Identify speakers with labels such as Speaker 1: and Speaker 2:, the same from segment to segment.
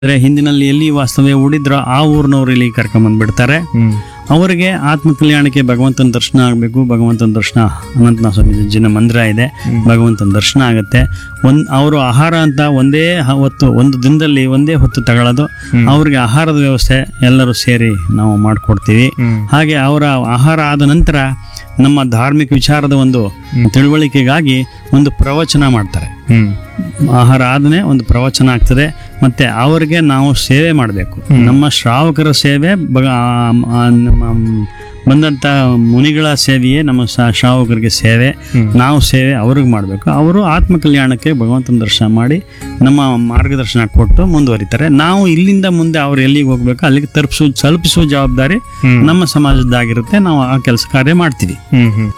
Speaker 1: ಅಂದ್ರೆ ಹಿಂದಿನಲ್ಲಿ ಎಲ್ಲಿ ವಾಸ್ತವ್ಯ ಹೂಡಿದ್ರೋ ಆ ಊರಿನವ್ರು ಇಲ್ಲಿ ಕರ್ಕೊಂಬಂದ್ಬಿಡ್ತಾರೆ
Speaker 2: ಹ್ಮ್
Speaker 1: ಅವರಿಗೆ ಆತ್ಮ ಕಲ್ಯಾಣಕ್ಕೆ ಭಗವಂತನ ದರ್ಶನ ಆಗಬೇಕು ಭಗವಂತನ ದರ್ಶನ ಅನಂತನಾಥ ಸ್ವಾಮಿ ಜಿನ ಮಂದಿರ ಇದೆ ಭಗವಂತನ ದರ್ಶನ ಆಗುತ್ತೆ ಒಂದ್ ಅವರು ಆಹಾರ ಅಂತ ಒಂದೇ ಹ- ಹೊತ್ತು ಒಂದು ದಿನದಲ್ಲಿ ಒಂದೇ ಹೊತ್ತು ತಗೊಳ್ಳೋದು ಅವ್ರಿಗೆ ಆಹಾರದ ವ್ಯವಸ್ಥೆ ಎಲ್ಲರೂ ಸೇರಿ ನಾವು ಮಾಡಿಕೊಡ್ತೀವಿ
Speaker 2: ಹ್ಮ್
Speaker 1: ಹಾಗೆ ಅವರ ಆಹಾರ ಆದ ನಂತರ ನಮ್ಮ ಧಾರ್ಮಿಕ ವಿಚಾರದ ಒಂದು ತಿಳುವಳಿಕೆಗಾಗಿ ಒಂದು ಪ್ರವಚನ ಮಾಡ್ತಾರೆ
Speaker 2: ಹ್ಮ್
Speaker 1: ಆಹಾರ ಆದನೆ ಒಂದು ಪ್ರವಚನ ಆಗ್ತದೆ ಮತ್ತೆ ಅವರಿಗೆ ನಾವು ಸೇವೆ ಮಾಡಬೇಕು ನಮ್ಮ ಶ್ರಾವಕರ ಸೇವೆ ಬಗ ಆ- ಆ ನಮ್ಮ ಬಂದಂಥ ಮುನಿಗಳ ಸೇವೆಯೇ ನಮ್ಮ ಶ- ಶ್ರಾವಕರಿಗೆ ಸೇವೆ ನಾವು ಸೇವೆ ಅವ್ರಿಗೆ ಮಾಡಬೇಕು ಅವರು ಆತ್ಮ ಕಲ್ಯಾಣಕ್ಕೆ ಭಗವಂತನ ದರ್ಶನ ಮಾಡಿ ನಮ್ಮ ಮಾರ್ಗದರ್ಶನ ಕೊಟ್ಟು ಮುಂದುವರಿತಾರೆ ನಾವು ಇಲ್ಲಿಂದ ಮುಂದೆ ಅವ್ರು ಎಲ್ಲಿಗೆ ಹೋಗ್ಬೇಕು ಅಲ್ಲಿಗೆ ತಲುಪಿಸೋ ತಲುಪಿಸುವ ಜವಾಬ್ದಾರಿ
Speaker 2: ಹ್ಮ್.
Speaker 1: ನಮ್ಮ ಸಮಾಜದ್ದಾಗಿರುತ್ತೆ ನಾವು ಆ ಕೆಲಸ ಕಾರ್ಯ ಮಾಡ್ತೀವಿ
Speaker 2: ಹ್ಮ್ ಹ್ಮ್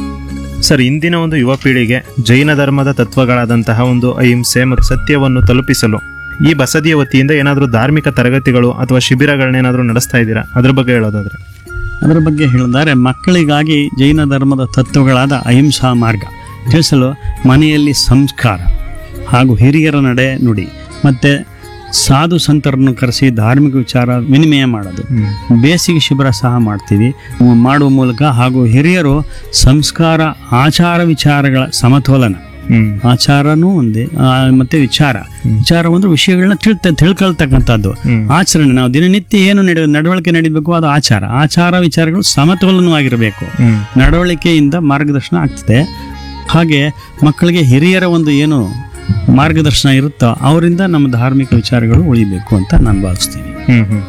Speaker 2: ಸರ್ ಇಂದಿನ ಒಂದು ಯುವ ಪೀಳಿಗೆ ಜೈನ ಧರ್ಮದ ತತ್ವಗಳಾದಂತಹ ಒಂದು ಅಹಿಂಸೆ ಮತ್ತು ಸತ್ಯವನ್ನು ತಲುಪಿಸಲು ಈ ಬಸದಿಯ ವತಿಯಿಂದ ಏನಾದರೂ ಧಾರ್ಮಿಕ ತರಗತಿಗಳು ಅಥವಾ ಶಿಬಿರಗಳನ್ನೇನಾದರೂ ನಡೆಸ್ತಾ ಇದ್ದೀರಾ ಅದ್ರ ಬಗ್ಗೆ ಹೇಳೋದಾದ್ರೆ
Speaker 1: ಅದರ ಬಗ್ಗೆ ಹೇಳಿದರೆ ಮಕ್ಕಳಿಗಾಗಿ ಜೈನ ಧರ್ಮದ ತತ್ವಗಳಾದ ಅಹಿಂಸಾ ಮಾರ್ಗ ತಿಳಿಸಲು ಮನೆಯಲ್ಲಿ ಸಂಸ್ಕಾರ ಹಾಗೂ ಹಿರಿಯರ ನಡೆ ನುಡಿ ಮತ್ತು ಸಾಧು ಸಂತರನ್ನು ಕರೆಸಿ ಧಾರ್ಮಿಕ ವಿಚಾರ ವಿನಿಮಯ ಮಾಡೋದು ಬೇಸಿಗೆ ಶಿಬಿರ ಸಹ ಮಾಡ್ತೀವಿ ಮ್- ಮಾಡುವ ಮೂಲಕ ಹಾಗೂ ಹಿರಿಯರು ಸಂಸ್ಕಾರ ಆಚಾರ ವಿಚಾರಗಳ ಸಮತೋಲನ
Speaker 2: ಹ್ಮ್
Speaker 1: ಆಚಾರನೂ ಒಂದೇ ಆ, ಮತ್ತೆ ವಿಚಾರ ವಿಚಾರ ಅಂದ್ರೆ ವಿಷಯಗಳನ್ನ ತಿಳ್ತ ತಿಳ್ಕೊಳ್ತಕ್ಕಂಥದ್ದು
Speaker 2: ಹ್ಮ್.
Speaker 1: ಆಚರಣೆ ನಾವು ದಿನನಿತ್ಯ ಏನು ನಡೆ ನಡವಳಿಕೆ ನಡೀಬೇಕು ಅದು ಆಚಾರ ಆಚಾರ ವಿಚಾರಗಳು ಸಮತೋಲನವಾಗಿರಬೇಕು
Speaker 2: ಹ್ಮ್
Speaker 1: ನಡವಳಿಕೆಯಿಂದ ಮಾರ್ಗದರ್ಶನ ಆಗ್ತದೆ ಹಾಗೆ ಮಕ್ಕಳಿಗೆ ಹಿರಿಯರ ಒಂದು ಏನು ಮಾರ್ಗದರ್ಶನ ಇರುತ್ತೋ ಅವರಿಂದ ನಮ್ಮ ಧಾರ್ಮಿಕ ವಿಚಾರಗಳು ಉಳಿಬೇಕು ಅಂತ ನಾನು ಭಾವಿಸ್ತೀನಿ
Speaker 2: ಹ್ಮ್ ಹ್ಮ್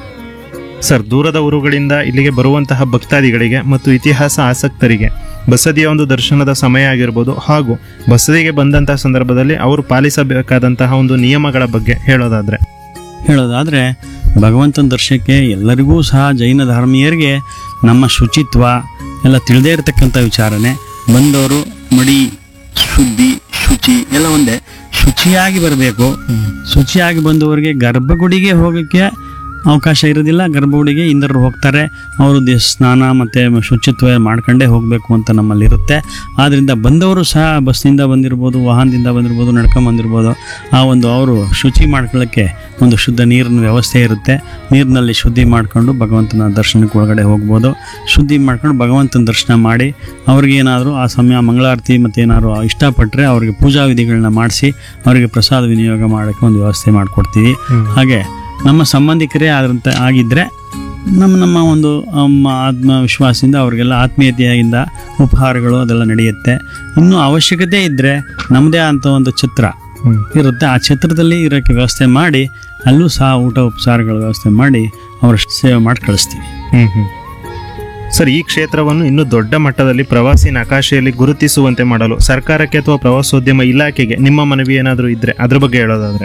Speaker 2: ಸರ್ ದೂರದ ಊರುಗಳಿಂದ ಇಲ್ಲಿಗೆ ಬರುವಂತಹ ಭಕ್ತಾದಿಗಳಿಗೆ ಮತ್ತು ಇತಿಹಾಸ ಆಸಕ್ತರಿಗೆ ಬಸದಿಯ ಒಂದು ದರ್ಶನದ ಸಮಯ ಆಗಿರ್ಬೋದು ಹಾಗೂ ಬಸದಿಗೆ ಬಂದಂತಹ ಸಂದರ್ಭದಲ್ಲಿ ಅವರು ಪಾಲಿಸಬೇಕಾದಂತಹ ಒಂದು ನಿಯಮಗಳ ಬಗ್ಗೆ ಹೇಳೋದಾದ್ರೆ
Speaker 1: ಹೇಳೋದಾದರೆ ಭಗವಂತನ ದರ್ಶನಕ್ಕೆ ಎಲ್ಲರಿಗೂ ಸಹ ಜೈನ ಧರ್ಮೀಯರಿಗೆ ನಮ್ಮ ಶುಚಿತ್ವ ಎಲ್ಲ ತಿಳಿದೇ ಇರತಕ್ಕಂಥ ವಿಚಾರನೆ ಬಂದವರು ಮಡಿ ಶುದ್ಧಿ ಶುಚಿ ಎಲ್ಲ ಒಂದೇ ಶುಚಿಯಾಗಿ ಬರಬೇಕು ಶುಚಿಯಾಗಿ ಬಂದವರಿಗೆ ಗರ್ಭಗುಡಿಗೆ ಹೋಗೋಕ್ಕೆ ಅವಕಾಶ ಇರೋದಿಲ್ಲ ಗರ್ಭಗುಡಿಗೆ ಇಂದ್ರರು ಹೋಗ್ತಾರೆ ಅವರು ದೇ ಸ್ನಾನ ಮತ್ತು ಶುಚಿತ್ವ ಮಾಡ್ಕೊಂಡೇ ಹೋಗಬೇಕು ಅಂತ ನಮ್ಮಲ್ಲಿ ಇರುತ್ತೆ ಆದ್ದರಿಂದ ಬಂದವರು ಸಹ ಬಸ್ನಿಂದ ಬಂದಿರ್ಬೋದು ವಾಹನದಿಂದ ಬಂದಿರ್ಬೋದು ನಡ್ಕೊಂಡ್ ಬಂದಿರ್ಬೋದು ಆ ಒಂದು ಅವರು ಶುಚಿ ಮಾಡ್ಕೊಳ್ಳೋಕ್ಕೆ ಒಂದು ಶುದ್ಧ ನೀರಿನ ವ್ಯವಸ್ಥೆ ಇರುತ್ತೆ ನೀರಿನಲ್ಲಿ ಶುದ್ಧಿ ಮಾಡಿಕೊಂಡು ಭಗವಂತನ ದರ್ಶನಕ್ಕೆ ಒಳಗಡೆ ಹೋಗ್ಬೋದು ಶುದ್ಧಿ ಮಾಡ್ಕೊಂಡು ಭಗವಂತನ ದರ್ಶನ ಮಾಡಿ ಅವ್ರಿಗೇನಾದರೂ ಆ ಸಮಯ ಮಂಗಳಾರತಿ ಮತ್ತು ಏನಾದ್ರು ಇಷ್ಟಪಟ್ಟರೆ ಅವರಿಗೆ ಪೂಜಾ ವಿಧಿಗಳನ್ನ ಮಾಡಿಸಿ ಅವರಿಗೆ ಪ್ರಸಾದ ವಿನಿಯೋಗ ಮಾಡೋಕ್ಕೆ ಒಂದು ವ್ಯವಸ್ಥೆ ಮಾಡಿಕೊಡ್ತೀವಿ ಹಾಗೆ ನಮ್ಮ ಸಂಬಂಧಿಕರೇ ಆದಂಥ ಆಗಿದ್ದರೆ ನಮ್ಮ ನಮ್ಮ ಒಂದು ಅಮ್ಮ ಆತ್ಮವಿಶ್ವಾಸದಿಂದ ಅವರಿಗೆಲ್ಲ ಆತ್ಮೀಯತೆಯಿಂದ ಉಪಹಾರಗಳು ಅದೆಲ್ಲ ನಡೆಯುತ್ತೆ ಇನ್ನೂ ಅವಶ್ಯಕತೆ ಇದ್ದರೆ ನಮ್ಮದೇ ಅಂತ ಒಂದು ಚಿತ್ರ ಇರುತ್ತೆ ಆ ಛತ್ರದಲ್ಲಿ ಇರೋಕ್ಕೆ ವ್ಯವಸ್ಥೆ ಮಾಡಿ ಅಲ್ಲೂ ಸಹ ಊಟ ಉಪಚಾರಗಳ ವ್ಯವಸ್ಥೆ ಮಾಡಿ ಅವರ ಸೇವೆ ಮಾಡಿ ಕಳಿಸ್ತೀವಿ
Speaker 2: ಹ್ಮ್ ಹ್ಮ್ ಸರ್ ಈ ಕ್ಷೇತ್ರವನ್ನು ಇನ್ನೂ ದೊಡ್ಡ ಮಟ್ಟದಲ್ಲಿ ಪ್ರವಾಸಿ ನಕಾಶೆಯಲ್ಲಿ ಗುರುತಿಸುವಂತೆ ಮಾಡಲು ಸರ್ಕಾರಕ್ಕೆ ಅಥವಾ ಪ್ರವಾಸೋದ್ಯಮ ಇಲಾಖೆಗೆ ನಿಮ್ಮ ಮನವಿ ಏನಾದರೂ ಇದ್ರೆ ಅದ್ರ ಬಗ್ಗೆ ಹೇಳೋದಾದ್ರೆ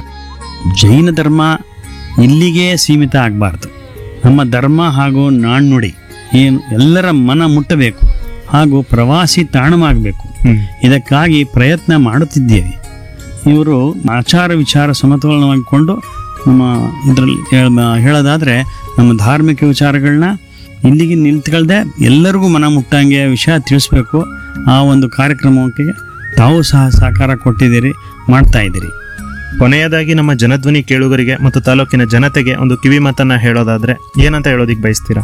Speaker 1: ಜೈನ ಧರ್ಮ ಇಲ್ಲಿಗೆ ಸೀಮಿತ ಆಗಬಾರ್ದು ನಮ್ಮ ಧರ್ಮ ಹಾಗೂ ನಾಣ್ಣುಡಿ ಏನು ಎಲ್ಲರ ಮನ ಮುಟ್ಟಬೇಕು ಹಾಗೂ ಪ್ರವಾಸಿ ತಾಣವಾಗಬೇಕು
Speaker 2: ಹ್ಮ್
Speaker 1: ಇದಕ್ಕಾಗಿ ಪ್ರಯತ್ನ ಮಾಡುತ್ತಿದ್ದೇವೆ ಇವರು ಆಚಾರ ವಿಚಾರ ಸಮತೋಲನವಾಗಿಕೊಂಡು ನಮ್ಮ ಇದರಲ್ಲಿ ಹೇಳೋದಾದರೆ ನಮ್ಮ ಧಾರ್ಮಿಕ ವಿಚಾರಗಳನ್ನ ಇಲ್ಲಿಗೆ ನಿಂತ್ಕೊಳ್ದೆ ಎಲ್ಲರಿಗೂ ಮನ ಮುಟ್ಟಂಗೆ ವಿಷಯ ತಿಳಿಸ್ಬೇಕು ಆ ಒಂದು ಕಾರ್ಯಕ್ರಮಕ್ಕೆ ತಾವು ಸಹ ಸಹಕಾರ ಕೊಟ್ಟಿದ್ದೀರಿ ಮಾಡ್ತಾ ಇದ್ದೀರಿ
Speaker 2: ಕೊನೆಯದಾಗಿ ನಮ್ಮ ಜನಧ್ವನಿ ಕೇಳುಗರಿಗೆ ಮತ್ತು ತಾಲೂಕಿನ ಜನತೆಗೆ ಒಂದು ಕಿವಿ ಮಾತನ್ನ ಹೇಳೋದಾದ್ರೆ ಏನಂತ ಹೇಳೋದಿಕ್ ಬಯಸ್ತೀರಾ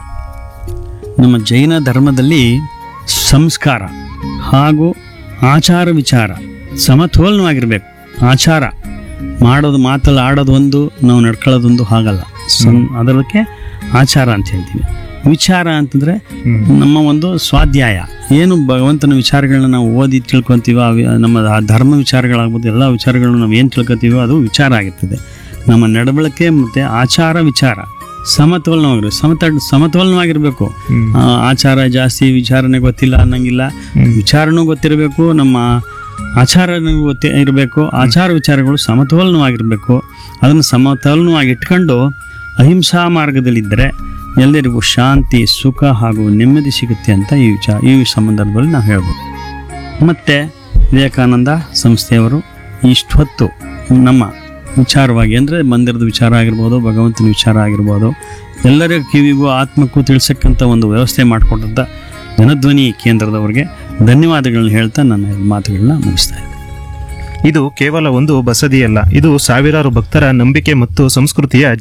Speaker 1: ನಮ್ಮ ಜೈನ ಧರ್ಮದಲ್ಲಿ ಸಂಸ್ಕಾರ ಹಾಗೂ ಆಚಾರ ವಿಚಾರ ಸಮತೋಲನವಾಗಿರ್ಬೇಕು ಆಚಾರ ಮಾಡೋದು ಮಾತಲ್ಲಿ ಆಡೋದು ಒಂದು ನಾವು ನಡ್ಕೊಳ್ಳೋದೊಂದು ಹಾಗಲ್ಲ ಸಂ ಅದಕ್ಕೆ ಆಚಾರ ಅಂತ ಹೇಳ್ತೀವಿ ವಿಚಾರ ಅಂತಂದ್ರೆ ನಮ್ಮ ಒಂದು ಸ್ವಾಧ್ಯಾಯ ಏನು ಭಗವಂತನ ವಿಚಾರಗಳನ್ನ ನಾವು ಓದಿ ತಿಳ್ಕೊತೀವೋ ಆ ವಿ- ನಮ್ಮ ಆ ಧರ್ಮ ವಿಚಾರಗಳಾಗ್ಬೋದು ಎಲ್ಲ ವಿಚಾರಗಳನ್ನ ನಾವು ಏನು ತಿಳ್ಕೊತೀವೋ ಅದು ವಿಚಾರ ಆಗಿರ್ತದೆ ನಮ್ಮ ನಡವಳಿಕೆ ಮತ್ತು ಆಚಾರ ವಿಚಾರ ಸಮತೋಲನವಾಗಿರ್ಬೇಕು ಸಮತ ಸಮತೋಲನವಾಗಿರಬೇಕು ಆ, ಆಚಾರ ಜಾಸ್ತಿ ವಿಚಾರಣೆ ಗೊತ್ತಿಲ್ಲ ಅನ್ನಂಗಿಲ್ಲ ವಿಚಾರನೂ ಗೊತ್ತಿರಬೇಕು ನಮ್ಮ ಆಚಾರನೂ ಗೊತ್ತಿ ಇರಬೇಕು ಆಚಾರ ವಿಚಾರಗಳು ಸಮತೋಲನವಾಗಿರಬೇಕು ಅದನ್ನು ಸಮತೋಲನವಾಗಿ ಇಟ್ಕೊಂಡು ಅಹಿಂಸಾ ಮಾರ್ಗದಲ್ಲಿದ್ದರೆ ಎಲ್ಲರಿಗೂ ಶಾಂತಿ ಸುಖ ಹಾಗೂ ನೆಮ್ಮದಿ ಸಿಗುತ್ತೆ ಅಂತ ಈ ವಿಚಾರ ಈ ಸಂದರ್ಭದಲ್ಲಿ ನಾವು ಹೇಳ್ಬೋದು ಮತ್ತು ವಿವೇಕಾನಂದ ಸಂಸ್ಥೆಯವರು ಇಷ್ಟೊತ್ತು ನಮ್ಮ ವಿಚಾರವಾಗಿ ಅಂದರೆ ಮಂದಿರದ ವಿಚಾರ ಆಗಿರ್ಬೋದು ಭಗವಂತನ ವಿಚಾರ ಆಗಿರ್ಬೋದು ಎಲ್ಲರ ಕಿವಿಗೂ ಆತ್ಮಕ್ಕೂ ತಿಳಿಸಕ್ಕಂಥ ಒಂದು ವ್ಯವಸ್ಥೆ ಮಾಡಿಕೊಟ್ಟಂಥ ಜನಧ್ವನಿ ಕೇಂದ್ರದವರಿಗೆ ಧನ್ಯವಾದಗಳನ್ನ ಹೇಳ್ತಾ ನನ್ನ ಮಾತುಗಳನ್ನ ಮುಗಿಸ್ತಾ ಇದ್ದೀನಿ
Speaker 2: ಇದು ಕೇವಲ ಒಂದು ಬಸದಿಯಲ್ಲ ಇದು ಸಾವಿರಾರು ಭಕ್ತರ ನಂಬಿಕೆ ಮತ್ತು ಸಂಸ್ಕೃತಿಯ